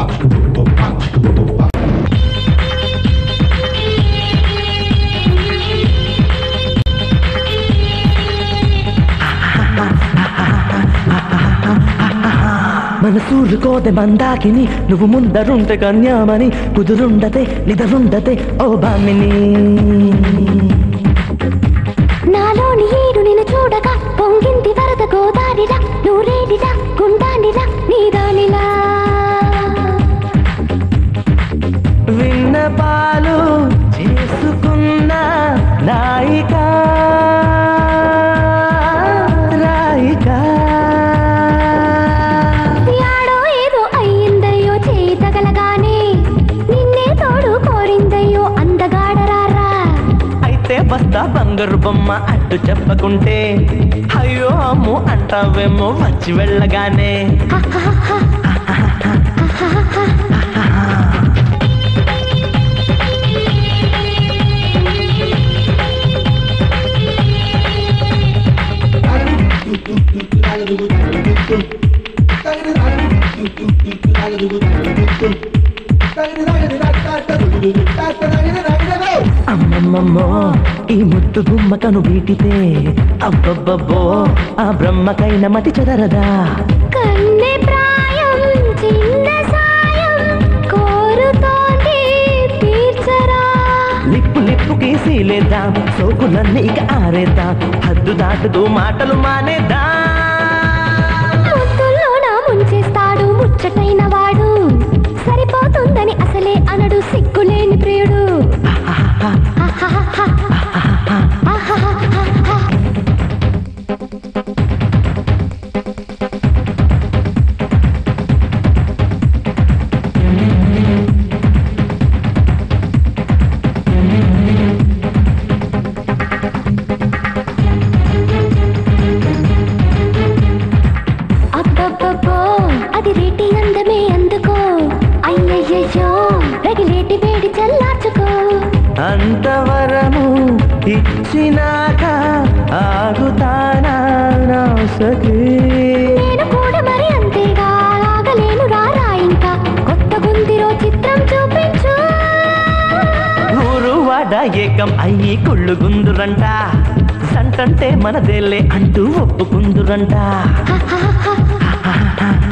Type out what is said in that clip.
మనసూరు కోదె మందాకిని నువ్వు ముందరుంటే కన్యామని కుదురుండతే నిదరుండతే ఓ బామిని నాలోని ఏడు నిన్ను చూడగా పొంగింది వరద గోదారిలా నూరేడిలా గుండానిలా నీదానిలా విన్న పాలు చేసుకున్న నాయిక రాయిక యాడో ఏదో అయ్యిందయ్యో చేయి తగలగానే నిన్నే తోడు కోరిందయ్యో అందగాడరారా అయితే బస్తా బంగారు బొమ్మ అడ్డు చెప్పకుంటే అయ్యో అమ్ము అంటావేమో వచ్చి వెళ్ళగానే అమ్మమ్మమ్మో ఈ ముద్దు గుమ్మ కను వీటితే అబ్బబ్బబ్బో ఆ బ్రహ్మకైన మతి చెదరదా కన్నె ప్రాయం చిన్న సాయం కోరుతోంది తీర్చరా లిప్పు లిప్పుకి సీలేద్దాం సోకులన్నీ ఇక ఆరేద్దాం హద్దు దాటుతూ మాటలు మానేద్దాం ముద్దుల్లో నా ముంచేస్తాడు ముచ్చటైన వాడు సరిపోతుందని అసలే అనడు సిగ్గులేని ప్రియుడు అబ్బబ్బబ్బో అది రేటి అందమే అందుకో అయ్యయ్యో రగిలేటి వేడి చల్లార్చుకో అంతవరము ఇచ్చినాక ఆగుతానా నా సఖీ నేను కూడా మరి అంతేగా ఆగలేను రారా ఇంకా కొత్త గుందిరో చిత్రం చూపించు ఊరు వాడ ఏకం అయ్యి కుళ్ళు గుందురంట సంటంటే మనదేలే అంటూ ఒప్పుకుందురంట